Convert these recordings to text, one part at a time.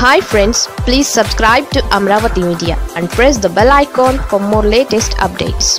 hi friends please subscribe to Amaravati media and press the bell icon for more latest updates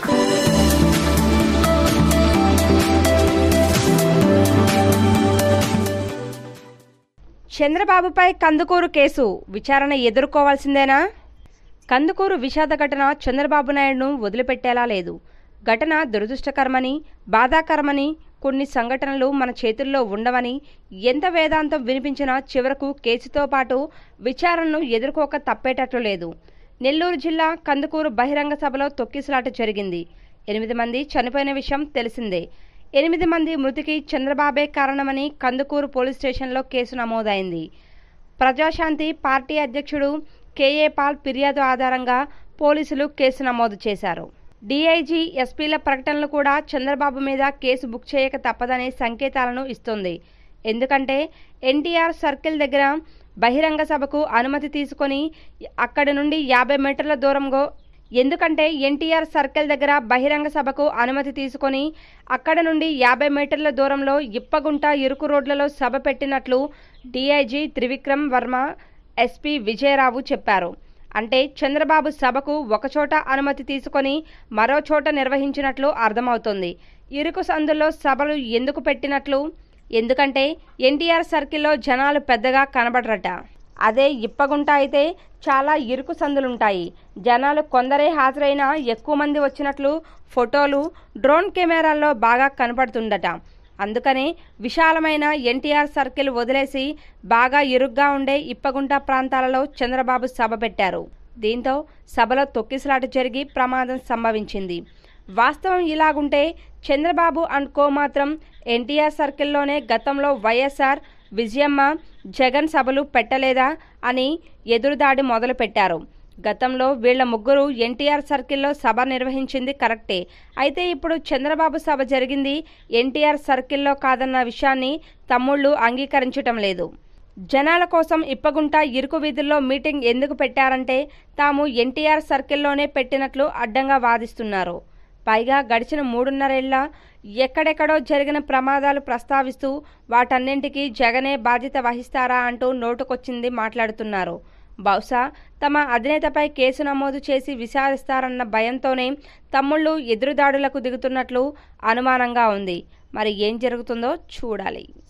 చంద్రబాబుపై Kandukuru case విచారణ ఎదుర్కోవాల్సిందేనా కందుకూరు విషాద ఘటన చంద్రబాబు నాయుడును వదిలిపెట్టేలా లేదు ఘటన దురదృష్టకరమని బాధాకరమని కొన్ని సంఘటనలు మన చేతుల్లో ఉండవని ఎంత వేదాంతం వినిపించినా చివరకు కేసుతో పాటు విచారణను ఎదుర్కోక తప్పేటట్లు లేదు నెల్లూరు జిల్లా కందుకూరు బహిరంగ సభలో తొక్కిసలాట జరిగింది ఎనిమిది మంది చనిపోయిన విషయం తెలిసిందే ఎనిమిది మంది మృతికి చంద్రబాబే కారణమని కందుకూరు పోలీస్ స్టేషన్లో కేసు నమోదైంది ప్రజాశాంతి పార్టీ అధ్యక్షుడు కేఏ పాల్ ఫిర్యాదు ఆధారంగా పోలీసులు కేసు నమోదు చేశారు డీఐజీ ఎస్పీల ప్రకటనలు కూడా చంద్రబాబు మీద కేసు బుక్ చేయక తప్పదనే సంకేతాలను ఇస్తుంది ఎందుకంటే ఎన్టీఆర్ సర్కిల్ దగ్గర బహిరంగ సభకు అనుమతి తీసుకొని అక్కడి నుండి యాభై మీటర్ల దూరంలో ఎందుకంటే ఎన్టీఆర్ సర్కిల్ దగ్గర బహిరంగ సభకు అనుమతి తీసుకొని అక్కడ నుండి యాభై మీటర్ల దూరంలో ఇప్పగుంట ఇరుకు రోడ్లలో సభ పెట్టినట్లు డీఐజీ త్రివిక్రమ్ వర్మ ఎస్పీ విజయరావు చెప్పారు అంటే చంద్రబాబు సభకు ఒకచోట అనుమతి తీసుకొని మరో చోట నిర్వహించినట్లు అర్థమవుతుంది ఇరుకు సందుల్లో సభలు ఎందుకు పెట్టినట్లు ఎందుకంటే ఎన్టీఆర్ సర్కిల్లో జనాలు పెద్దగా కనబడరట అదే ఇప్పగుంట అయితే చాలా ఇరుకు సందులుంటాయి జనాలు కొందరే హాజరైనా ఎక్కువ మంది వచ్చినట్లు ఫోటోలు డ్రోన్ కెమెరాల్లో బాగా కనపడుతుందట అందుకనే విశాలమైన ఎన్టీఆర్ సర్కిల్ వదిలేసి బాగా ఇరుగ్గా ఉండే ఇప్పగుంట ప్రాంతాలలో చంద్రబాబు సభ పెట్టారు దీంతో సభలో తొక్కిసలాట జరిగి ప్రమాదం సంభవించింది వాస్తవం ఇలాగుంటే చంద్రబాబు అండ్ కో మాత్రం ఎన్టీఆర్ సర్కిల్లోనే గతంలో వైఎస్ఆర్ విజయమ్మ జగన్ సభలు పెట్టలేదా అని ఎదురుదాడి మొదలుపెట్టారు గతంలో వీళ్ల ముగ్గురు ఎన్టీఆర్ సర్కిల్లో సభ నిర్వహించింది కరెక్టే అయితే ఇప్పుడు చంద్రబాబు సభ జరిగింది ఎన్టీఆర్ సర్కిల్లో కాదన్న విషయాన్ని తమ్ముళ్ళు అంగీకరించటం లేదు జనాల కోసం ఇప్పగుంట ఇరుకు వీధుల్లో మీటింగ్ ఎందుకు పెట్టారంటే తాము ఎన్టీఆర్ సర్కిల్లోనే పెట్టినట్లు అడ్డంగా వాదిస్తున్నారు పైగా గడిచిన మూడున్నరేళ్ల ఎక్కడెక్కడో జరిగిన ప్రమాదాలు ప్రస్తావిస్తూ వాటన్నింటికీ జగనే బాధ్యత వహిస్తారా అంటూ నోటుకొచ్చింది మాట్లాడుతున్నారు బహుశా తమ అధినేతపై కేసు నమోదు చేసి విచారిస్తారన్న భయంతోనే తమ్ముళ్ళు ఎదురుదాడులకు దిగుతున్నట్లు అనుమానంగా ఉంది మరి ఏం జరుగుతుందో చూడాలి